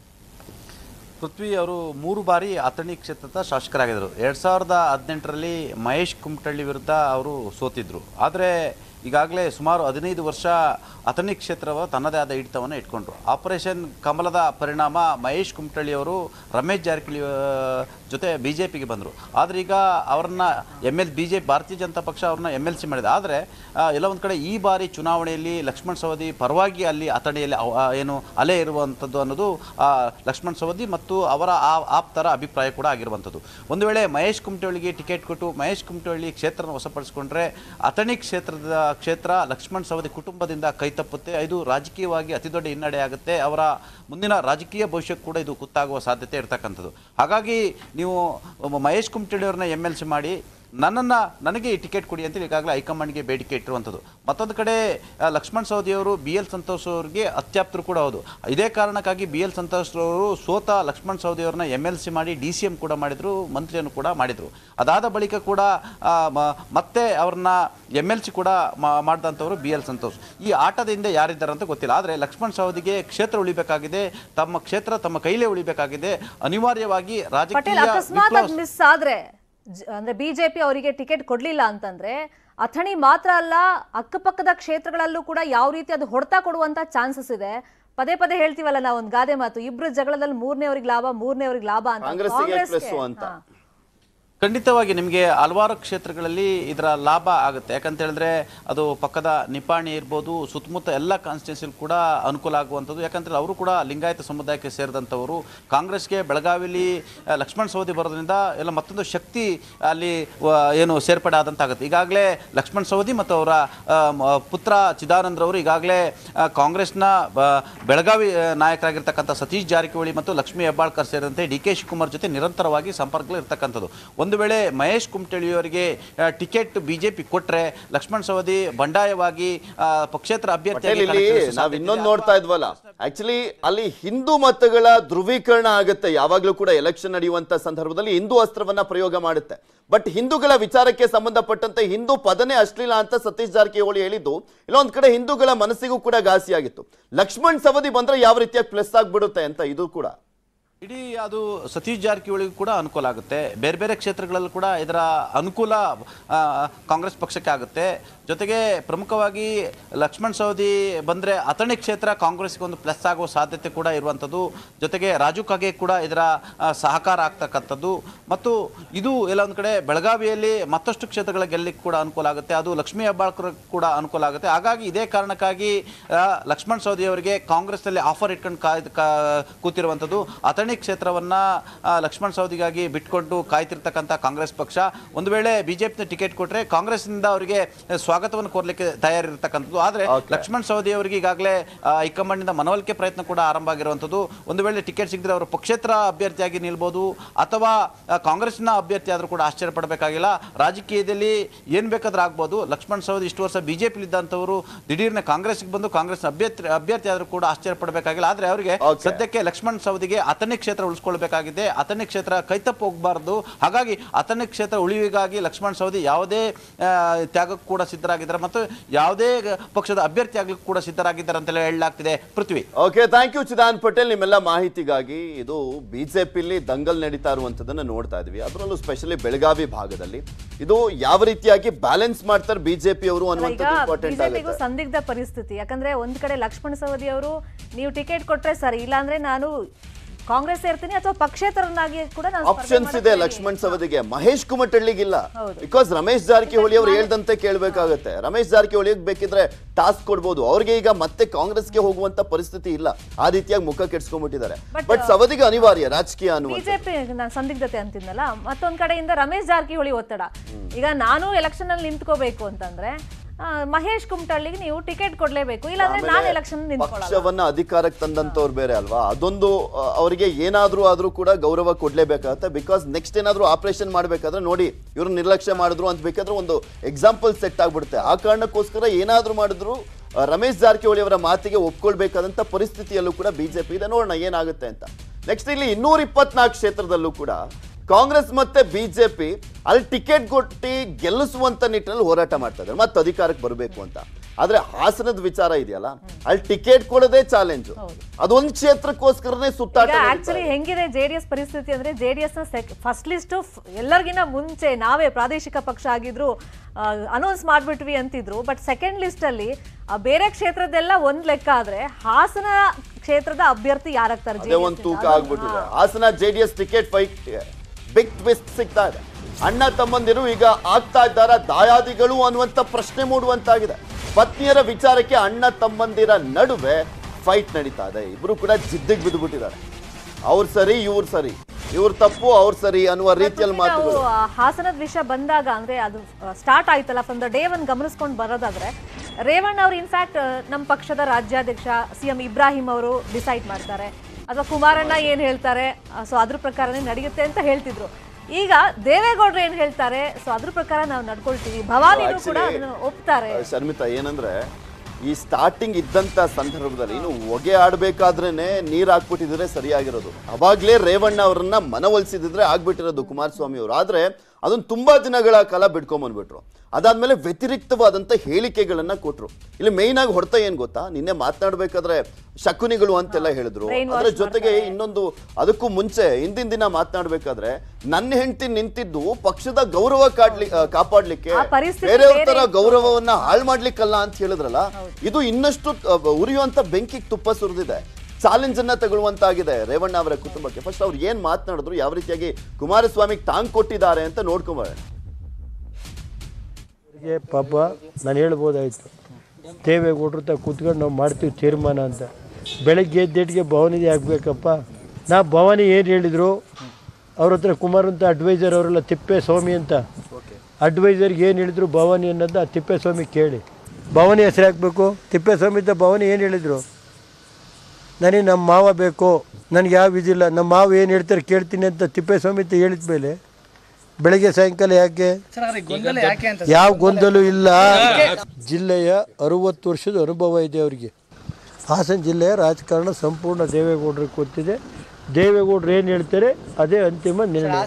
ಪೃಥ್ವಿ ಅವರು ಮೂರು ಬಾರಿ ಅಥಣಿ ಕ್ಷೇತ್ರದ ಶಾಸಕರಾಗಿದ್ದರು ಎರಡು ಸಾವಿರದ ಹದಿನೆಂಟರಲ್ಲಿ ಮಹೇಶ್ ಕುಮಟಳ್ಳಿ ವಿರುದ್ಧ ಅವರು ಸೋತಿದ್ರು ಆದರೆ ಈಗಾಗಲೇ ಸುಮಾರು ಹದಿನೈದು ವರ್ಷ ಅಥಣಿ ಕ್ಷೇತ್ರವ ತನ್ನದೇ ಆದ ಹಿಡಿತವನ್ನು ಇಟ್ಕೊಂಡ್ರು ಆಪರೇಷನ್ ಕಮಲದ ಪರಿಣಾಮ ಮಹೇಶ್ ಕುಮಟಳ್ಳಿ ಅವರು ರಮೇಶ್ ಜಾರಕಿಹೊಳಿ ಆ, ಜೊತೆ ಬಿ ಜೆ ಪಿಗೆ ಬಂದರು ಆದರೆ ಈಗ ಅವ್ರನ್ನ ಎಮ್ ಎಲ್ ಬಿ ಜೆ ಭಾರತೀಯ ಜನತಾ ಪಕ್ಷ ಅವ್ರನ್ನ ಎಮ್ ಎಲ್ ಸಿ ಮಾಡಿದೆ ಆದರೆ ಎಲ್ಲ ಒಂದು ಕಡೆ ಈ ಬಾರಿ ಚುನಾವಣೆಯಲ್ಲಿ ಲಕ್ಷ್ಮಣ್ ಸವದಿ ಪರವಾಗಿ ಅಲ್ಲಿ ಅಥಣಿಯಲ್ಲಿ ಅವ- ಆ, ಏನು ಅಲೆ ಇರುವಂಥದ್ದು ಅನ್ನೋದು ಆ, ಲಕ್ಷ್ಮಣ್ ಸವದಿ ಮತ್ತು ಅವರ ಆ ಆಪ್ತರ ಅಭಿಪ್ರಾಯ ಕೂಡ ಆಗಿರುವಂಥದ್ದು ಒಂದು ವೇಳೆ ಮಹೇಶ್ ಕುಮಟಳ್ಳಿಗೆ ಟಿಕೆಟ್ ಕೊಟ್ಟು ಮಹೇಶ್ ಕುಮಟಳ್ಳಿ ಕ್ಷೇತ್ರನ ವಶಪಡಿಸಿಕೊಂಡ್ರೆ ಅಥಣಿ ಕ್ಷೇತ್ರದ ಕ್ಷೇತ್ರ ಲಕ್ಷ್ಮಣ್ ಸವದಿ ಕುಟುಂಬದಿಂದ ಕೈ ತಪ್ಪುತ್ತೆ ಇದು ರಾಜಕೀಯವಾಗಿ ಅತಿ ದೊಡ್ಡ ಹಿನ್ನಡೆ ಆಗುತ್ತೆ ಅವರ ಮುಂದಿನ ರಾಜಕೀಯ ಭವಿಷ್ಯಕ್ಕೆ ಕೂಡ ಇದು ಕುತ್ತಾಗುವ ಸಾಧ್ಯತೆ ಇರ್ತಕ್ಕಂಥದ್ದು ಹಾಗಾಗಿ ನೀವು ಒಬ್ಬ ಮಹೇಶ್ ಕುಮಟಳ್ಳಿ ಅವ್ರನ್ನ ಎಮ್ ಎಲ್ ಸಿ ಮಾಡಿ ನನ್ನನ್ನು ನನಗೆ ಈ ಟಿಕೆಟ್ ಕೊಡಿ ಅಂತೇಳಿ ಈಗಾಗಲೇ ಹೈಕಮಾಂಡ್ಗೆ ಬೇಡಿಕೆ ಇಟ್ಟಿರುವಂಥದ್ದು ಮತ್ತೊಂದು ಕಡೆ ಆ, ಲಕ್ಷ್ಮಣ್ ಸವದಿ ಅವರು ಬಿ ಎಲ್ ಸಂತೋಷ್ ಅವರಿಗೆ ಅತ್ಯಾಪ್ತರು ಕೂಡ ಹೌದು ಇದೇ ಕಾರಣಕ್ಕಾಗಿ ಬಿ ಎಲ್ ಸಂತೋಷ್ ಅವರು ಸೋತ ಲಕ್ಷ್ಮಣ್ ಸವದಿ ಅವ್ರನ್ನ ಎಮ್ ಎಲ್ ಸಿ ಮಾಡಿ ಡಿ ಸಿ ಎಂ ಕೂಡ ಮಾಡಿದ್ರು ಮಂತ್ರಿಯನ್ನು ಕೂಡ ಮಾಡಿದರು ಅದಾದ ಬಳಿಕ ಕೂಡ ಆ, ಮ- ಮತ್ತೆ ಅವ್ರನ್ನ ಎಮ್ ಎಲ್ ಸಿ ಕೂಡ ಮಾ- ಮಾಡಿದಂಥವ್ರು ಬಿ ಎಲ್ ಸಂತೋಷ್ ಈ ಆಟದ ಹಿಂದೆ ಯಾರಿದ್ದಾರೆ ಅಂತ ಗೊತ್ತಿಲ್ಲ ಆದರೆ ಲಕ್ಷ್ಮಣ್ ಸವದಿಗೆ ಕ್ಷೇತ್ರ ಉಳಿಬೇಕಾಗಿದೆ ತಮ್ಮ ಕ್ಷೇತ್ರ ತಮ್ಮ ಕೈಲೇ ಉಳಿಬೇಕಾಗಿದೆ ಅನಿವಾರ್ಯವಾಗಿ ಪಟೇಲ್ ರಾಜಕೀಯ ಅಕಸ್ಮಾತ್ ವಿಪ್ಲವ ಅದ್ ಮಿಸ್ ಆದ್ರೆ ಜ- ಅಂದ್ರೆ ಬಿಜೆಪಿ ಅವರಿಗೆ ಟಿಕೆಟ್ ಕೊಡ್ಲಿಲ್ಲ ಅಂತಂದ್ರೆ ಅಥಣಿ ಮಾತ್ರ ಅಲ್ಲ ಅಕ್ಕಪಕ್ಕದ ಕ್ಷೇತ್ರಗಳಲ್ಲೂ ಕೂಡ ಯಾವ ರೀತಿ ಅದು ಹೊಡೆತ ಕೊಡುವಂತ ಚಾನ್ಸಸ್ ಇದೆ ಪದೇ ಪದೇ ಹೇಳ್ತೀವಲ್ಲ ನಾವು ಒಂದು ಗಾದೆ ಮಾತು ಇಬ್ರು ಜಗಳದಲ್ಲಿ ಮೂರನೇವ್ರಿಗೆ ಲಾಭ ಮೂರನೇವ್ರಿಗೆ ಲಾಭ ಅಂತ ಕಾಂಗ್ರೆಸ್ಸಿಗೆ ಕಾಂಗ್ರೆಸ್ಗೆ, ಪ್ಲಸ್ಸು ಅಂತ. ಹಾ. ಖಂಡಿತವಾಗಿ ನಿಮಗೆ ಹಲವಾರು ಕ್ಷೇತ್ರಗಳಲ್ಲಿ ಇದರ ಲಾಭ ಆಗುತ್ತೆ ಯಾಕಂತ ಹೇಳಿದ್ರೆ ಅದು ಪಕ್ಕದ ನಿಪಾಣಿ ಇರ್ಬೋದು ಸುತ್ತಮುತ್ತ ಎಲ್ಲ ಕಾನ್ಸ್ಟಿಟ್ಯೂನ್ಸಿಲ್ ಕೂಡ ಅನುಕೂಲ ಆಗುವಂಥದ್ದು ಯಾಕಂತೇಳಿ ಅವರು ಕೂಡ ಲಿಂಗಾಯತ ಸಮುದಾಯಕ್ಕೆ ಸೇರಿದಂಥವರು ಕಾಂಗ್ರೆಸ್ಗೆ ಬೆಳಗಾವಿಲಿ ಆ, ಲಕ್ಷ್ಮಣ್ ಸವದಿ ಬರೋದ್ರಿಂದ ಎಲ್ಲ ಮತ್ತೊಂದು ಶಕ್ತಿ ಅಲ್ಲಿ ವ- ಏನು ಸೇರ್ಪಡೆ ಆದಂತಾಗುತ್ತೆ ಈಗಾಗಲೇ ಲಕ್ಷ್ಮಣ್ ಸವದಿ ಮತ್ತು ಅವರ ಆ, ಮ- ಪುತ್ರ ಚಿದಾನಂದ್ರವರು ಈಗಾಗಲೇ ಆ, ಕಾಂಗ್ರೆಸ್ನ ಬ- ಬೆಳಗಾವಿ ಆ, ನಾಯಕರಾಗಿರ್ತಕ್ಕಂಥ ಸತೀಶ್ ಜಾರಕಿಹೊಳಿ ಮತ್ತು ಲಕ್ಷ್ಮೀ ಹೆಬ್ಬಾಳ್ಕರ್ ಸೇರಿದಂತೆ ಡಿ ಕೆ ಶಿವಕುಮಾರ್ ಜೊತೆ ನಿರಂತರವಾಗಿ ಸಂಪರ್ಕದಲ್ಲಿ ಇರ್ತಕ್ಕಂಥದ್ದು ಒಂದು ವೇಳೆ ಮಹೇಶ್ ಕುಮಟಳ್ಳಿಯವರಿಗೆ ಆ, ಟಿಕೆಟ್ ಬಿಜೆಪಿ ಕೊಟ್ರೆ ಲಕ್ಷ್ಮಣ್ ಸವದಿ ಬಂಡಾಯವಾಗಿ ಆ, ಪಕ್ಷೇತರ ಪಟೇಲ್ ಅಭ್ಯರ್ಥಿ ಇಲ್ಲಿ ನಾವ್ ಇನ್ನೊಂದು ನೋಡ್ತಾ ಇದ್ವಲ್ಲ ಆಕ್ಚುಲಿ ಅಲ್ಲಿ ಹಿಂದೂ ಮತಗಳ ಧ್ರುವೀಕರಣ ಆಗುತ್ತೆ ಯಾವಾಗ್ಲೂ ಕೂಡ ಎಲೆಕ್ಷನ್ ನಡೆಯುವಂತ ಸಂದರ್ಭದಲ್ಲಿ ಹಿಂದೂ ಅಸ್ತ್ರವನ್ನ ಪ್ರಯೋಗ ಮಾಡುತ್ತೆ ಬಟ್ ಹಿಂದೂಗಳ ವಿಚಾರಕ್ಕೆ ಸಂಬಂಧಪಟ್ಟಂತೆ ಹಿಂದೂ ಪದನೇ ಅಶ್ಲೀಲ ಅಂತ ಸತೀಶ್ ಜಾರಕಿಹೊಳಿ ಹೇಳಿದ್ದು ಇಲ್ಲೊಂದ್ ಕಡೆ ಹಿಂದೂಗಳ ಮನಸ್ಸಿಗೂ ಕೂಡ ಘಾಸಿಯಾಗಿತ್ತು ಲಕ್ಷ್ಮಣ್ ಸವದಿ ಬಂದ್ರೆ ಯಾವ ರೀತಿಯಾಗಿ ಪ್ಲಸ್ ಆಗ್ಬಿಡುತ್ತೆ ಅಂತ ಇದು ಕೂಡ ಇಡೀ ಅದು ಸತೀಶ್ ಜಾರಕಿಹೊಳಿಗೂ ಕೂಡ ಅನುಕೂಲ ಆಗುತ್ತೆ ಬೇರೆ ಬೇರೆ ಕ್ಷೇತ್ರಗಳಲ್ಲೂ ಕೂಡ ಇದರ ಅನುಕೂಲ ಆ, ಕಾಂಗ್ರೆಸ್ ಪಕ್ಷಕ್ಕೆ ಆಗುತ್ತೆ ಜೊತೆಗೆ ಪ್ರಮುಖವಾಗಿ ಲಕ್ಷ್ಮಣ್ ಸವದಿ ಬಂದರೆ ಅಥಣಿ ಕ್ಷೇತ್ರ ಕಾಂಗ್ರೆಸ್ಗೆ ಒಂದು ಪ್ಲಸ್ ಆಗುವ ಸಾಧ್ಯತೆ ಕೂಡ ಇರುವಂಥದ್ದು ಜೊತೆಗೆ ರಾಜು ಕಾಗೆ ಕೂಡ ಇದರ ಆ, ಸಹಕಾರ ಆಗ್ತಕ್ಕಂಥದ್ದು ಮತ್ತು ಇದು ಎಲ್ಲ ಒಂದು ಕಡೆ ಬೆಳಗಾವಿಯಲ್ಲಿ ಮತ್ತಷ್ಟು ಕ್ಷೇತ್ರಗಳ ಗೆಲ್ಲಲಿಕ್ಕೆ ಕೂಡ ಅನುಕೂಲ ಆಗುತ್ತೆ ಅದು ಲಕ್ಷ್ಮೀ ಹೆಬ್ಬಾಳ್ಕರ್ ಕೂಡ ಅನುಕೂಲ ಆಗುತ್ತೆ ಹಾಗಾಗಿ ಇದೇ ಕಾರಣಕ್ಕಾಗಿ ಆ, ಲಕ್ಷ್ಮಣ್ ಸವದಿ ಅವರಿಗೆ ಕಾಂಗ್ರೆಸ್ನಲ್ಲಿ ಆಫರ್ ಇಟ್ಕೊಂಡು ಕಾಯ್ದು ಕಾ ಕೂತಿರುವಂಥದ್ದು ಅಥಣಿ ಕ್ಷೇತ್ರವನ್ನ ಆ, ಲಕ್ಷ್ಮಣ್ ಸವದಿಗಾಗಿ ಬಿಟ್ಕೊಂಡು ಕಾಯ್ತಿರ್ತಕ್ಕಂಥ ಕಾಂಗ್ರೆಸ್ ಪಕ್ಷ ಒಂದು ವೇಳೆ ಬಿಜೆಪಿ ಟಿಕೆಟ್ ಕೊಟ್ಟರೆ ಕಾಂಗ್ರೆಸ್ನಿಂದ ಅವರಿಗೆ ಸ್ವಾಗತವನ್ನು ಕೋರ್ಲಿಕ್ಕೆ ತಯಾರಿರ್ತಕ್ಕಂಥದ್ದು ಆದರೆ Okay. ಲಕ್ಷ್ಮಣ್ ಸವದಿ ಅವರಿಗೆ ಈಗಾಗಲೇ ಆ, ಹೈಕಮಾಂಡ್ನಿಂದ ಮನವೊಲಿಕೆ ಪ್ರಯತ್ನ ಕೂಡ ಆರಂಭ ಆಗಿರುವಂಥದ್ದು ಒಂದು ವೇಳೆ ಟಿಕೆಟ್ ಸಿಗದ್ರೆ ಅವರು ಪಕ್ಷೇತರ ಅಭ್ಯರ್ಥಿಯಾಗಿ ನಿಲ್ಬೋದು ಅಥವಾ ಆ, ಕಾಂಗ್ರೆಸ್ನ ಅಭ್ಯರ್ಥಿ ಆದರೂ ಕೂಡ ಆಶ್ಚರ್ಯ ಪಡಬೇಕಾಗಿಲ್ಲ ರಾಜಕೀಯದಲ್ಲಿ ಏನು ಬೇಕಾದ್ರೂ ಆಗ್ಬೋದು ಲಕ್ಷ್ಮಣ್ ಸವದಿ ಇಷ್ಟು ವರ್ಷ ಬಿಜೆಪಿ ಇದ್ದಂಥವರು ದಿಢೀರ್ನೆ ಕಾಂಗ್ರೆಸ್ಗೆ ಬಂದು ಕಾಂಗ್ರೆಸ್ ಅಭ್ಯರ್ಥಿ ಅಭ್ಯರ್ಥಿ ಆದರೂ ಕೂಡ ಆಶ್ಚರ್ಯ ಪಡಬೇಕಾಗಿಲ್ಲ ಆದರೆ ಅವರಿಗೆ Okay. ಸದ್ಯಕ್ಕೆ ಲಕ್ಷ್ಮಣ್ ಸವದಿಗೆ ಅಥಣಿ ಕ್ಷೇತ್ರ ಉಳಿಸ್ಕೊಳ್ಬೇಕಾಗಿದೆ ಅಥಣಿ ಕ್ಷೇತ್ರ ಕೈತಪ್ಪು ಹೋಗಬಾರ್ದು ಹಾಗಾಗಿ ಅಥಣಿ ಕ್ಷೇತ್ರ ಉಳಿವಿಗಾಗಿ ಲಕ್ಷ್ಮಣ್ ಸವದಿ ಯಾವುದೇ ಆ, ತ್ಯಾಗಕ್ಕೂ ಕೂಡ ಸಿದ್ಧರಾಗಿದ್ದಾರೆ ಮತ್ತು ಯಾವುದೇ ಪಕ್ಷದ ಅಭ್ಯರ್ಥಿ ಆಗ್ಲಿಕ್ಕೂ ಕೂಡ ಸಿದ್ಧರಾಗಿದ್ದಾರೆ ಅಂತೆಲ್ಲ ಹೇಳಲಾಗ್ತಿದೆ Prithvi okay thank you Chidan Patel ನಿಮ್ಮೆಲ್ಲ ಮಾಹಿತಿಗಾಗಿ ಇದು ಬಿಜೆಪಿಲಿ ದಂಗಲ್ ನಡೀತಾ ಇರುವಂತದನ್ನ ನೋಡ್ತಾ ಇದೀವಿ ಅದರಲ್ಲೂ ಸ್ಪೆಷಲಿ ಬೆಳಗಾವಿ ಭಾಗದಲ್ಲಿ ಇದು ಯಾವ ರೀತಿಯಾಗಿ ಬ್ಯಾಲೆನ್ಸ್ ಮಾಡ್ತಾರೆ ಬಿಜೆಪಿ ಅವರು ಈಗ ಅನ್ನುವಂಥದ್ದು ಇಂಪಾರ್ಟೆಂಟ್ ಬಿಜೆಪಿಗೂ ಆಗುತ್ತೆ ಸಂದಿಗ್ಧ ಪರಿಸ್ಥಿತಿ ಯಾಕಂದ್ರೆ ಒಂದ್ ಕಡೆ ಲಕ್ಷ್ಮಣ ಸವದಿ ಅವರು ನೀವು ಟಿಕೆಟ್ ಕೊಟ್ರೆ ಸರಿ ಇಲ್ಲಾಂದ್ರೆ ನಾನು ಕಾಂಗ್ರೆಸ್ ಸೇರ್ತೀನಿ ಅಥವಾ ಪಕ್ಷೇತರನಾಗಿ ಕೂಡ ನಾನು ಸ್ಪರ್ಧೆ ಆಪ್ಷನ್ಸ್ ಇದೆ ಮಾಡಕ್ಕೆ ಲಕ್ಷ್ಮಣ್ ಸವದಿಗೆ ಮಹೇಶ್ ಕುಮಟಳ್ಳಿಗಿಲ್ಲ ಹೌದು. ಬಿಕಾಸ್ ರಮೇಶ್ ಜಾರಕಿಹೊಳಿ ಅವ್ರು ಹೇಳ್ದಂತೆ ಕೇಳ್ಬೇಕಾಗತ್ತೆ ರಮೇಶ್ ಜಾರಕಿಹೊಳಿ ಬೇಕಿದ್ರೆ ಟಾಸ್ಕ್ ಕೊಡ್ಬೋದು ಅವ್ರಿಗೆ ಈಗ ಮತ್ತೆ ಕಾಂಗ್ರೆಸ್ಗೆ ಹೋಗುವಂತ ಪರಿಸ್ಥಿತಿ ಇಲ್ಲ ಆ ರೀತಿಯಾಗಿ ಮುಖ ಕೆಡ್ಸ್ಕೊಂಡ್ಬಿಟ್ಟಿದ್ದಾರೆ But, ಬಟ್ ಸವದಿಗೆ ಅನಿವಾರ್ಯ ರಾಜಕೀಯ ಅನ್ನುವಂಥ ಬಿಜೆಪಿ ನಾನು ಸಂದಿಗ್ಧತೆ ಅಂತಿದ್ನಲ್ಲ ಮತ್ತೊಂದ್ ಕಡೆಯಿಂದ ರಮೇಶ್ ಜಾರಕಿಹೊಳಿ ಒತ್ತಡ ಈಗ ನಾನು ಎಲೆಕ್ಷನ್ ಅಲ್ಲಿ ನಿಂತ್ಕೋಬೇಕು ಅಂತಂದ್ರೆ ಆ, ಮಹೇಶ್ ಕುಮಟಳ್ಳಿಗೆ ನೀವು ಟಿಕೆಟ್ ಕೊಡ್ಲೇಬೇಕು ಇಲ್ಲಾಂದ್ರೆ ನಾನು ಎಲೆಕ್ಷನ್ ನಿಂತ್ಕೊಳ್ಳಲ್ಲ ಪಕ್ಷವನ್ನ ಅಧಿಕಾರಕ್ಕೆ ತಂದಂತವ್ರು ಬೇರೆ ಅಲ್ವಾ ಅದೊಂದು ಆ, ಅವರಿಗೆ ಏನಾದ್ರೂ ಆದ್ರೂ ಕೂಡ ಗೌರವ ಕೊಡ್ಲೇಬೇಕಾಗತ್ತೆ ಬಿಕಾಸ್ ನೆಕ್ಸ್ಟ್ ಏನಾದ್ರೂ ಆಪರೇಷನ್ ಮಾಡ್ಬೇಕಾದ್ರೆ ನೋಡಿ ಇವ್ರು ನಿರ್ಲಕ್ಷ್ಯ ಮಾಡಿದ್ರು ಅಂತ ಬೇಕಾದ್ರೆ ಒಂದು ಎಕ್ಸಾಂಪಲ್ ಸೆಟ್ ಆಗ್ಬಿಡುತ್ತೆ ಆ ಕಾರಣಕ್ಕೋಸ್ಕರ ಏನಾದ್ರೂ ಮಾಡಿದ್ರು ಆ, ರಮೇಶ್ ಜಾರಕಿಹೊಳಿ ಅವರ ಮಾತಿಗೆ ಒಪ್ಕೊಳ್ಬೇಕಾದಂತ ಪರಿಸ್ಥಿತಿಯಲ್ಲೂ ಕೂಡ ಬಿಜೆಪಿ ಇದೆ ನೋಡೋಣ ಏನಾಗುತ್ತೆ ಅಂತ ನೆಕ್ಸ್ಟ್ ಇಲ್ಲಿ ಇನ್ನೂರ ಇಪ್ಪತ್ನಾಲ್ಕು ಕ್ಷೇತ್ರದಲ್ಲೂ ಕೂಡ ಕಾಂಗ್ರೆಸ್ ಮತ್ತೆ ಬಿಜೆಪಿ ಅಲ್ಲಿ ಟಿಕೆಟ್ ಕೊಟ್ಟು ಗೆಲ್ಲಿಸುವಂತ ನಿಟ್ಟಿನಲ್ಲಿ ಹೋರಾಟ ಮಾಡ್ತಾ ಇದ್ದಾರೆ ಮತ್ತೆ ಅಧಿಕಾರಕ್ಕೆ ಬರಬೇಕು ಅಂತ ಆದ್ರೆ ಹಾಸನದ ವಿಚಾರ ಇದೆಯಲ್ಲ ಅಲ್ಲಿ ಟಿಕೆಟ್ ಕೊಡೋದೇ ಚಾಲೆಂಜ್ ಅದೊಂದು ಕ್ಷೇತ್ರಕ್ಕೋಸ್ಕರನೇ ಸುತ್ತಾಟ ಈಗ ನಡೀತಾ ಆಕ್ಚುಲಿ ಇದೆ. ಹೆಂಗಿದೆ ಜೆಡಿಎಸ್ ಪರಿಸ್ಥಿತಿ ಅಂದ್ರೆ ಜೆಡಿಎಸ್ ನ ಫಸ್ಟ್ ಲಿಸ್ಟ್ ಎಲ್ಲರಿಗಿನ ಮುಂಚೆ ನಾವೇ ಪ್ರಾದೇಶಿಕ ಪಕ್ಷ ಆಗಿದ್ರು ಅನೌನ್ಸ್ ಮಾಡ್ಬಿಟ್ವಿ ಅಂತಿದ್ರು ಬಟ್ ಸೆಕೆಂಡ್ ಲಿಸ್ಟ್ ಅಲ್ಲಿ ಆ, ಬೇರೆ ಕ್ಷೇತ್ರದೆಲ್ಲ ಒಂದ್ ಲೆಕ್ಕ ಆದ್ರೆ ಹಾಸನ ಕ್ಷೇತ್ರದ ಅಭ್ಯರ್ಥಿ ಯಾರಾಗ್ತಾರೆ ಅದೇ ಒಂದು ತೂಕ ಆಗ್ಬಿಟ್ಟಿದೆ Hassan JDS ticket fight big twist ಸಿಗ್ತಾ ಇದೆ ಅಣ್ಣ ತಮ್ಮಂದಿರು ಈಗ ಆಗ್ತಾ ಇದ್ದಾರ ದಾಯಾದಿಗಳು ಅನ್ನುವಂತ ಪ್ರಶ್ನೆ ಮೂಡುವಂತಾಗಿದೆ ಪತ್ನಿಯರ ವಿಚಾರಕ್ಕೆ ಅಣ್ಣ ತಮ್ಮಂದಿರ ನಡುವೆ ಫೈಟ್ ನಡೀತಾ ಇದೆ ಇಬ್ರು ಕೂಡ ಜಿದ್ದಿಗೆ ಬಿದ್ದುಬಿಟ್ಟಿದ್ದಾರೆ ಅವ್ರು ಸರಿ ಇವ್ರು ಸರಿ ಇವ್ರ ತಪ್ಪು ಅವ್ರು ಸರಿ ಅನ್ನುವ ರೀತಿಯಲ್ಲಿ ನಾವು ಮಾತುಗಳು ಆ, ಹಾಸನದ ವಿಷಯ ಬಂದಾಗ ಅಂದ್ರೆ ಅದು ಸ್ಟಾರ್ಟ್ ಆಯ್ತಲ್ಲ ಫ್ರಮ್ ದ ಡೇ ಒನ್ ಗಮನಿಸ್ಕೊಂಡು ಬರೋದಾದ್ರೆ ರೇವಣ್ಣ ಅವರು ಇನ್ಫ್ಯಾಕ್ಟ್ ನಮ್ಮ ಪಕ್ಷದ ರಾಜ್ಯಾಧ್ಯಕ್ಷ ಸಿ ಎಂ ಇಬ್ರಾಹಿಂ ಅವರು ಡಿಸೈಡ್ ಮಾಡ್ತಾರೆ ಅಥವಾ ಕುಮಾರಣ್ಣ ಏನ್ ಹೇಳ್ತಾರೆ ಸೊ ಅದ್ರ ಪ್ರಕಾರನೇ ನಡೆಯುತ್ತೆ ಅಂತ ಹೇಳ್ತಿದ್ರು ಈಗ ದೇವೇಗೌಡರು ಏನ್ ಹೇಳ್ತಾರೆ ಸೊ ಅದ್ರ ಪ್ರಕಾರ ನಾವು ನಡ್ಕೊಳ್ತೀವಿ ಭವಾನಿನೂ ಕೂಡ Actually, ಅದನ್ನ ಒಪ್ತಾರೆ ಶರ್ಮಿತಾ ಏನಂದ್ರೆ ಈ ಸ್ಟಾರ್ಟಿಂಗ್ ಇದ್ದಂತ ಸಂದರ್ಭದಲ್ಲಿ ಇನ್ನು ಹೊಗೆ ಆಡ್ಬೇಕಾದ್ರೇನೆ ನೀರ್ ಹಾಕ್ಬಿಟ್ಟಿದ್ರೆ ಸರಿಯಾಗಿರೋದು ಅವಾಗ್ಲೇ ರೇವಣ್ಣ ಅವರನ್ನ ಮನವೊಲಿಸಿದ್ರೆ ಆಗ್ಬಿಟ್ಟಿರೋದು ಕುಮಾರಸ್ವಾಮಿ ಅವರು ಆದ್ರೆ ಅದನ್ನ ತುಂಬಾ ದಿನಗಳ ಕಾಲ ಬಿಟ್ಕೊಂಬಂದ್ಬಿಟ್ರು ಅದಾದ್ಮೇಲೆ ವ್ಯತಿರಿಕ್ತವಾದಂತ ಹೇಳಿಕೆಗಳನ್ನ ಕೊಟ್ರು ಇಲ್ಲಿ ಮೇಯ್ನ್ ಆಗಿ ಹೊಡ್ತಾ ಏನ್ ಗೊತ್ತಾ ನಿನ್ನೆ ಮಾತನಾಡ್ಬೇಕಾದ್ರೆ ಶಕುನಿಗಳು ಅಂತೆಲ್ಲ ಹೇಳಿದ್ರು Brain wash ಅದ್ರ ಜೊತೆಗೆ ಇನ್ನೊಂದು ಅದಕ್ಕೂ ಮುಂಚೆ ಹಿಂದಿನ ದಿನ ಮಾತನಾಡ್ಬೇಕಾದ್ರೆ ನನ್ನ ಹೆಂಡತಿ ನಿಂತಿದ್ದು ಪಕ್ಷದ ಗೌರವ ಕಾಡ್ಲಿ ಆ, ಕಾಪಾಡ್ಲಿಕ್ಕೆ ಆ ಪರಿಸ್ಥಿತಿ ಬೇರೆಯವ್ರ ಬೇರೆ ತರ ಗೌರವವನ್ನ ಹಾಳು ಮಾಡ್ಲಿಕ್ಕಲ್ಲ ಅಂತ ಹೇಳಿದ್ರಲ್ಲ ಇದು ಇನ್ನಷ್ಟು ಅ, ಉರಿಯುವಂತ ಬೆಂಕಿಗೆ ತುಪ್ಪ ಸುರಿದಿದೆ ಚಾಲೆಂಜ್ ಅನ್ನ ತಗೊಳ್ಳುವಂತಾಗಿದೆ ರೇವಣ್ಣ ಅವರ ಕುಟುಂಬಕ್ಕೆ ಫಸ್ಟ್ ಅವ್ರು ಏನ್ ಮಾತನಾಡಿದ್ರು ಯಾವ ರೀತಿಯಾಗಿ ಕುಮಾರಸ್ವಾಮಿಗೆ ಟಾಂಗ್ ಕೊಟ್ಟಿದ್ದಾರೆ ಅಂತ ನೋಡ್ಕೊಂಬರೋಣ ಅವರಿಗೆ ಪಾಪ ನಾನು ಹೇಳ್ಬೋದಾಯ್ತು ದೇವೇಗೌಡ್ರ ತ ಕೂತ್ಕೊಂಡು ನಾವು ಮಾಡ್ತೀವಿ ತೀರ್ಮಾನ ಅಂತ ಬೆಳಗ್ಗೆ ಎದ್ದೇಟಿಗೆ ಭವಾನಿಗೆ ಆಗಬೇಕಪ್ಪ ನಾ ಭವಾನಿ ಏನು ಹೇಳಿದರು ಅವ್ರ ಹತ್ರ ಕುಮಾರ್ ಅಂತ ಅಡ್ವೈಸರ್ ಅವರೆಲ್ಲ ತಿಪ್ಪೇಸ್ವಾಮಿ ಅಂತ ಅಡ್ವೈಸರ್ಗೆ ಏನು ಹೇಳಿದ್ರು ಭವಾನಿ ಅನ್ನೋದು ಆ ತಿಪ್ಪೇಸ್ವಾಮಿ ಕೇಳಿ ಭವಾನಿ ಹೆಸರು ಹಾಕಬೇಕು ತಿಪ್ಪೇಸ್ವಾಮಿ ಅಂತ ಭವಾನಿ ಏನು ಹೇಳಿದರು ನನಗೆ ನಮ್ಮ ಮಾವ ಬೇಕು ನನಗೆ ಯಾವ ಇದಿಲ್ಲ ನಮ್ಮ ಮಾವ ಏನು ಹೇಳ್ತಾರೆ ಕೇಳ್ತೀನಿ ಅಂತ ತಿಪ್ಪೇಸ್ವಾಮಿ ಅಂತ ಹೇಳಿದ ಮೇಲೆ ಬೆಳಗ್ಗೆ ಸಾಯಂಕಾಲ ಯಾಕೆ ಯಾವ ಗೊಂದಲ ಇಲ್ಲ ಜಿಲ್ಲೆಯ ಅರುವತ್ತು ವರ್ಷದ ಅನುಭವ ಇದೆ ಅವರಿಗೆ ಹಾಸನ ಜಿಲ್ಲೆಯ ರಾಜಕಾರಣ ಸಂಪೂರ್ಣ ದೇವೇಗೌಡರಿಗೆ ಗೊತ್ತಿದೆ ದೇವೇಗೌಡರು ಏನು ಹೇಳ್ತಾರೆ ಅದೇ ಅಂತಿಮ ನಿರ್ಣಯ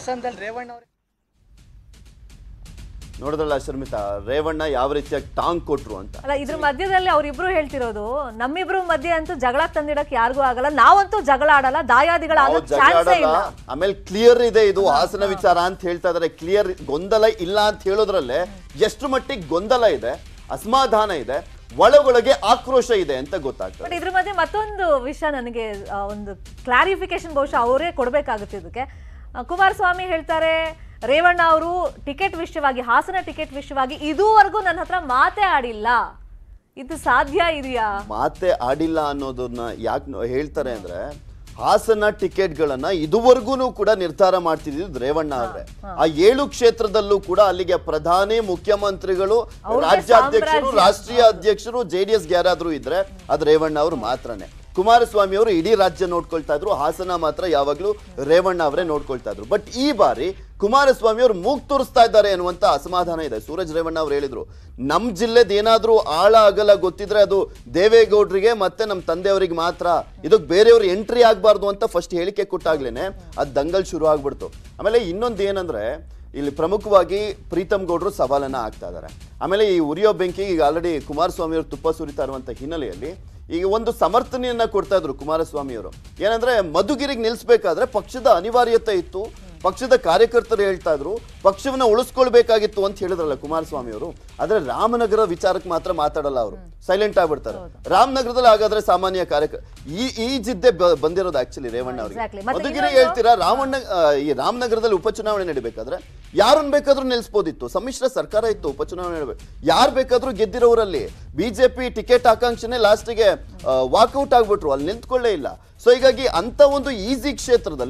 ನೋಡಿದ್ರಲ್ಲ ಶರ್ಮಿತಾ ರೇವಣ್ಣ ಯಾವ ರೀತಿಯಾಗಿ ಟಾಂಗ್ ಕೊಟ್ರು ಅಂತ ಅಲ್ಲ ಇದ್ರ ಮಧ್ಯದಲ್ಲಿ ಅವ್ರಿಬ್ರು ಹೇಳ್ತಿರೋದು ನಮ್ಮಿಬ್ರು ಮಧ್ಯೆ ಅಂತೂ ಜಗಳ ತಂದಿಡಕ್ ಯಾರಿಗೂ ಆಗಲ್ಲ ನಾವಂತೂ ಜಗಳ ಆಡಲ್ಲ ದಾಯಾದಿಗಳ ನಾವು ಆಗಕ್ ಜಗಳ ಚಾನ್ಸೇ ಆಡಲ್ಲ. ಇಲ್ಲ ಆಮೇಲೆ ಕ್ಲಿಯರ್ ಇದೆ ಇದು ಹಾಸನ ವಿಚಾರ ಅಂತ ಹೇಳ್ತಾ ಇದಾರೆ ಕ್ಲಿಯರ್ ಗೊಂದಲ ಇಲ್ಲ ಅಂತ ಹೇಳೋದ್ರಲ್ಲೇ ಎಷ್ಟು ಮಟ್ಟಿಗೆ ಗೊಂದಲ ಇದೆ ಅಸಮಾಧಾನ ಇದೆ ಒಳಗೊಳಗೆ ಆಕ್ರೋಶ ಇದೆ ಅಂತ ಗೊತ್ತಾಗ್ತದೆ ಬಟ್ ಇದ್ರ ಮಧ್ಯೆ ಮತ್ತೊಂದು ವಿಷಯ ನನಗೆ ಆ, ಒಂದು ಕ್ಲಾರಿಫಿಕೇಶನ್ ಬಹುಶಃ ಅವರೇ ಕೊಡಬೇಕಾಗುತ್ತೆ ಇದಕ್ಕೆ ಆ, ಕುಮಾರಸ್ವಾಮಿ ಹೇಳ್ತಾರೆ ರೇವಣ್ಣ ಅವರು ಟಿಕೆಟ್ ವಿಷಯವಾಗಿ ಹಾಸನ ಟಿಕೆಟ್ ವಿಷಯವಾಗಿ ಇದುವರೆಗೂ ನನ್ನ ಹತ್ರ ಮಾತೇ ಆಡಿಲ್ಲ ಇದು ಸಾಧ್ಯ ಇದೆಯಾ ಮಾತೆ ಆಡಿಲ್ಲ ಅನ್ನೋದನ್ನ ಯಾಕೆ ಹೇಳ್ತಾರೆ ಅಂದ್ರೆ ಹಾಸನ ಟಿಕೆಟ್ಗಳನ್ನ ಇದುವರೆಗೂ ಕೂಡ ನಿರ್ಧಾರ ಮಾಡ್ತಿದ್ದು ರೇವಣ್ಣ ಅವ್ರೆ ಆ ಏಳು ಕ್ಷೇತ್ರದಲ್ಲೂ ಕೂಡ ಅಲ್ಲಿಗೆ ಪ್ರಧಾನಿ ಮುಖ್ಯಮಂತ್ರಿಗಳು ಅವ್ರಿಗೆ ರಾಜ್ಯಾಧ್ಯಕ್ಷರು ಸಾಮ್ರಾಜ್ಯ. ರಾಷ್ಟ್ರೀಯ ಅಧ್ಯಕ್ಷರು ಜೆಡಿಎಸ್ ಯಾರಾದ್ರೂ ಇದ್ರೆ ಅದು ರೇವಣ್ಣ ಅವರು ಮಾತ್ರನೇ ಕುಮಾರಸ್ವಾಮಿ ಅವರು ಇಡೀ ರಾಜ್ಯ ನೋಡ್ಕೊಳ್ತಾ ಇದ್ರು ಹಾಸನ ಮಾತ್ರ ಯಾವಾಗ್ಲೂ ರೇವಣ್ಣ ಅವರೇ ನೋಡ್ಕೊಳ್ತಾ ಇದ್ರು ಬಟ್ ಈ ಬಾರಿ ಕುಮಾರಸ್ವಾಮಿ ಅವರು ಮೂಗ್ ತೋರಿಸ್ತಾ ಇದ್ದಾರೆ ಅನ್ನುವಂತ ಅಸಮಾಧಾನ ಇದೆ ಸೂರಜ್ ರೇವಣ್ಣ ಅವರು ಹೇಳಿದ್ರು ನಮ್ ಜಿಲ್ಲೆದ ಏನಾದ್ರೂ ಆಳ ಅಗಲ ಗೊತ್ತಿದ್ರೆ ಅದು ದೇವೇಗೌಡರಿಗೆ ಮತ್ತೆ ನಮ್ಮ ತಂದೆಯವರಿಗೆ ಮಾತ್ರ ಇದಕ್ಕೆ ಬೇರೆಯವ್ರು ಎಂಟ್ರಿ ಆಗ್ಬಾರ್ದು ಅಂತ ಫಸ್ಟ್ ಹೇಳಿಕೆ ಕೊಟ್ಟಾಗ್ಲೇನೆ ಅದ್ ದಂಗಲ್ ಶುರು ಆಗ್ಬಿಡ್ತು ಆಮೇಲೆ ಇನ್ನೊಂದು ಏನಂದ್ರೆ ಇಲ್ಲಿ ಪ್ರಮುಖವಾಗಿ ಪ್ರೀತಮ್ ಗೌಡ್ರು ಸವಾಲನ್ನ ಆಗ್ತಾ ಇದ್ದಾರೆ ಆಮೇಲೆ ಈ ಉರಿಯೋ ಬೆಂಕಿ ಈಗ ಆಲ್ರೆಡಿ ಕುಮಾರಸ್ವಾಮಿ ಅವರು ತುಪ್ಪ ಸುರಿತಾ ಇರುವಂತ ಹಿನ್ನೆಲೆಯಲ್ಲಿ ಈಗ ಒಂದು ಸಮರ್ಥನೆಯನ್ನ ಕೊಡ್ತಾ ಇದ್ರು ಕುಮಾರಸ್ವಾಮಿ ಅವರು ಏನಂದ್ರೆ ಮಧುಗಿರಿಗೆ ನಿಲ್ಲಿಸ್ಬೇಕಾದ್ರೆ ಪಕ್ಷದ ಅನಿವಾರ್ಯತೆ ಇತ್ತು ಪಕ್ಷದ ಕಾರ್ಯಕರ್ತರು ಹೇಳ್ತಾ ಇದ್ರು ಪಕ್ಷವನ್ನ ಉಳಿಸ್ಕೊಳ್ಬೇಕಾಗಿತ್ತು ಅಂತ ಹೇಳಿದ್ರಲ್ಲ ಕುಮಾರಸ್ವಾಮಿ ಅವರು ಆದ್ರೆ ರಾಮನಗರ ವಿಚಾರಕ್ಕೆ ಮಾತ್ರ ಮಾತಾಡಲ್ಲ ಅವರು ಸೈಲೆಂಟ್ ಆಗ್ಬಿಡ್ತಾರೆ ರಾಮನಗರದಲ್ಲಿ ಹಾಗಾದ್ರೆ ಸಾಮಾನ್ಯ ಕಾರ್ಯಕರ್ತ ಈ ಈ ಜಿದ್ದೆ ಬ- ಬಂದಿರೋದು ಆಕ್ಚುಲಿ ರೇವಣ್ಣ Exactly. ಅವರಿಗೆ ಮತ್ತೆ ಮಧುಗಿರಿ ಇನ್ನೊಂದು- ಹೇಳ್ತೀರಾ ರಾಮಣ್ಣ ಆ, ಈ ರಾಮನಗರದಲ್ಲಿ ಉಪಚುನಾವಣೆ ನಡಿಬೇಕಾದ್ರೆ ಯಾರನ್ನ ಬೇಕಾದ್ರೂ ನಿಲ್ಲಿಸ್ಬೋದಿತ್ತು ಸಮ್ಮಿಶ್ರ ಸರ್ಕಾರ ಇತ್ತು ಉಪಚುನಾವಣೆ ನಡಬೇಕು ಯಾರು ಬೇಕಾದ್ರೂ ಗೆದ್ದಿರೋರಲ್ಲಿ ಬಿಜೆಪಿ ಟಿಕೆಟ್ ಆಕಾಂಕ್ಷೆನೆ ಲಾಸ್ಟಿಗೆ ವಾಕೌಟ್ ಆಗ್ಬಿಟ್ರು ಅಲ್ಲಿ ನಿಂತ್ಕೊಳ್ಳೇ ಇಲ್ಲ ಸೊ ಹೀಗಾಗಿ ಅಂತ ಒಂದು ಈಸಿ ಕ್ಷೇತ್ರದಲ್ಲಿ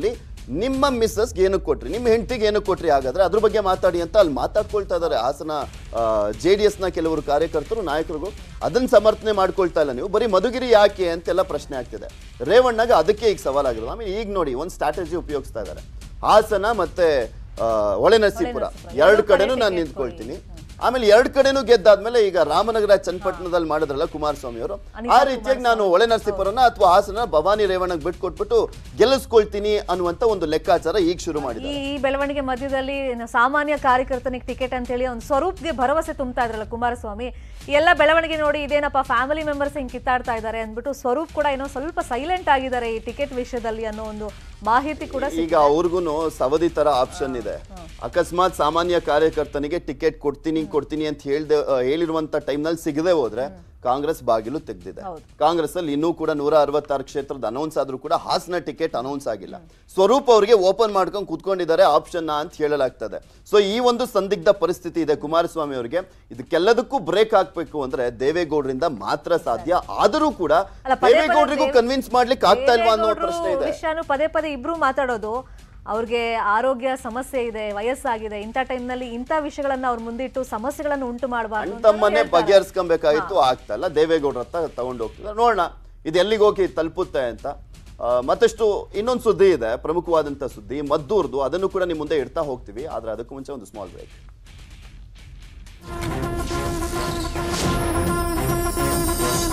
ನಿಮ್ಮ ಮಿಸ್ಸಸ್ಗೆ ಏನಕ್ಕೆ ಕೊಟ್ರಿ ನಿಮ್ಮ ಹೆಂಡತಿಗೆ ಏನಕ್ಕೆ ಕೊಟ್ರಿ ಹಾಗಾದ್ರೆ ಅದ್ರ ಬಗ್ಗೆ ಮಾತಾಡಿ ಅಂತ ಅಲ್ಲಿ ಮಾತಾಡ್ಕೊಳ್ತಾ ಇದ್ದಾರೆ ಹಾಸನ ಜೆ ಡಿ ಎಸ್ನ ಕೆಲವರು ಕಾರ್ಯಕರ್ತರು ನಾಯಕರುಗಳು ಅದನ್ನ ಸಮರ್ಥನೆ ಮಾಡ್ಕೊಳ್ತಾ ಇಲ್ಲ ನೀವು ಬರೀ ಮಧುಗಿರಿ ಯಾಕೆ ಅಂತೆಲ್ಲ ಪ್ರಶ್ನೆ ಆಗ್ತಿದೆ ರೇವಣ್ಣಗೆ ಅದಕ್ಕೆ ಈಗ ಸವಾಲಾಗಿರೋದು ಆಮೇಲೆ ಈಗ ನೋಡಿ ಒಂದು ಸ್ಟ್ರಾಟಜಿ ಉಪಯೋಗಿಸ್ತಾ ಇದ್ದಾರೆ ಹಾಸನ ಮತ್ತೆ ಆ, ಹೊಳೆನರಸೀಪುರ ಎರಡು ಕಡೆನೂ ನಾನು ನಿಂತ್ಕೊಳ್ತೀನಿ ಆಮೇಲೆ ಎರಡು ಕಡೆನೂ ಗೆದ್ದಾದ್ಮೇಲೆ ಈಗ ರಾಮನಗರ ಚನ್ನಪಟ್ಟಣದಲ್ಲಿ ಮಾಡಿದ್ರಲ್ಲ ಕುಮಾರಸ್ವಾಮಿ ಅವರು ಆ ರೀತಿಯಾಗಿ ನಾನು ಒಳೆ ನರಸೀಪುರನ ಅಥವಾ ಹಾಸನ ಭವಾನಿ ರೇವಣ್ಣಗೆ ಬಿಟ್ಕೊಟ್ಬಿಟ್ಟು ಗೆಲ್ಲಿಸ್ಕೊಳ್ತೀನಿ ಅನ್ನುವಂತ ಒಂದು ಲೆಕ್ಕಾಚಾರ ಈಗ ಶುರು ಮಾಡಿದೆ ಈ ಈ ಬೆಳವಣಿಗೆ ಮಧ್ಯದಲ್ಲಿ ಏನು ಸಾಮಾನ್ಯ ಕಾರ್ಯಕರ್ತನಿಗೆ ಟಿಕೆಟ್ ಅಂತ ಹೇಳಿ ಒಂದು ಸ್ವರೂಪ್ಗೆ ಭರವಸೆ ತುಂಬ್ತಾ ಇದ್ರಲ್ಲ ಕುಮಾರಸ್ವಾಮಿ ಈ ಎಲ್ಲ ಬೆಳವಣಿಗೆ ನೋಡಿ ಇದೇನಪ್ಪ ಫ್ಯಾಮಿಲಿ ಮೆಂಬರ್ಸ್ ಹಿಂಗೆ ಕಿತ್ತಾಡ್ತಾ ಇದ್ದಾರೆ ಅಂದ್ಬಿಟ್ಟು ಸ್ವರೂಪ್ ಕೂಡ ಏನೋ ಸ್ವಲ್ಪ ಸೈಲೆಂಟ್ ಆಗಿದ್ದಾರೆ ಈ ಟಿಕೆಟ್ ವಿಷಯದಲ್ಲಿ ಅನ್ನೋ ಒಂದು ಮಾಹಿತಿ ಕೂಡ ಈಗ ಅವ್ರಿಗೂ ಸವದಿ ತರ ಆಪ್ಷನ್ ಇದೆ ಅಕಸ್ಮಾತ್ ಸಾಮಾನ್ಯ ಕಾರ್ಯಕರ್ತನಿಗೆ ಟಿಕೆಟ್ ಕೊಡ್ತೀನಿ ಕೊಡ್ತೀನಿ ಅಂತ ಹೇಳ್ದೆ ಆ, ಹೇಳಿರುವಂತ ಟೈಮ್ನಲ್ಲಿ ಸಿಗದೆ ಹೋದ್ರೆ ಕಾಂಗ್ರೆಸ್ ಬಾಗಿಲು ತೆಗೆದಿದೆ ಕಾಂಗ್ರೆಸ್ ಅಲ್ಲಿ ಇನ್ನೂ ಕೂಡ ನೂರ ಅರವತ್ತಾರು ಕ್ಷೇತ್ರದ ಅನೌನ್ಸ್ ಆದ್ರೂ ಕೂಡ ಹಾಸನ ಟಿಕೆಟ್ ಅನೌನ್ಸ್ ಆಗಿಲ್ಲ ಸ್ವರೂಪ್ ಅವರಿಗೆ ಓಪನ್ ಮಾಡ್ಕೊಂಡು ಕೂತ್ಕೊಂಡಿದ್ದಾರೆ ಆಪ್ಷನ್ ಅಂತ ಹೇಳಲಾಗ್ತದೆ ಸೊ ಈ ಒಂದು ಸಂದಿಗ್ಧ ಪರಿಸ್ಥಿತಿ ಇದೆ ಕುಮಾರಸ್ವಾಮಿ ಅವರಿಗೆ ಇದಕ್ಕೆಲ್ಲದಕ್ಕೂ ಬ್ರೇಕ್ ಹಾಕ್ಬೇಕು ಅಂದ್ರೆ ದೇವೇಗೌಡರಿಂದ ಮಾತ್ರ ಸಾಧ್ಯ ಆದರೂ ಕೂಡ ಅಲ್ಲ, ಪದೇ ಪದೇ ದೇವೇಗೌಡರಿಗೂ ದೇವ್- ಕನ್ವಿನ್ಸ್ ಮಾಡ್ಲಿಕ್ಕೆ ಆಗ್ತಾ ಇಲ್ವಾ ಅನ್ನೋ ದೇವೇಗೌಡ್ರು ಪ್ರಶ್ನೆ ಇದೆ ವಿಷಯನೂ ಪದೇ ಪದೇ ಇಬ್ರು ಮಾತಾಡೋದು ಅವ್ರಿಗೆ ಆರೋಗ್ಯ ಸಮಸ್ಯೆ ಇದೆ ವಯಸ್ಸಾಗಿದೆ ಇಂಥ ಟೈಮ್ನಲ್ಲಿ ಇಂಥ ವಿಷಯಗಳನ್ನ ಅವ್ರ ಮುಂದಿಟ್ಟು ಸಮಸ್ಯೆಗಳನ್ನು ಉಂಟು ಮಾಡಬಾರ್ದು ಅಣ್ಣ ತಮ್ಮನೆ ಬಗೆಹರಿಸ್ಕೊಬೇಕಾಗಿತ್ತು ಆಗ್ತಾ ಇಲ್ಲ ದೇವೇಗೌಡರ ಹತ್ರ ತಗೊಂಡು ಹೋಗ್ತಿಲ್ಲ ನೋಡೋಣ ಇದು ಎಲ್ಲಿಗೆ ಹೋಗಿ ತಲುಪುತ್ತೆ ಅಂತ ಆ, ಮತ್ತಷ್ಟು ಇನ್ನೊಂದು ಸುದ್ದಿ ಇದೆ ಪ್ರಮುಖವಾದಂಥ ಸುದ್ದಿ ಮದ್ದೂರ್ದು ಅದನ್ನು ಕೂಡ ನಿಮ್ಮ ಮುಂದೆ ಇಡ್ತಾ ಹೋಗ್ತೀವಿ ಆದ್ರೆ ಅದಕ್ಕೂ ಮುಂಚೆ ಒಂದು ಸ್ಮಾಲ್ ಬ್ರೇಕ್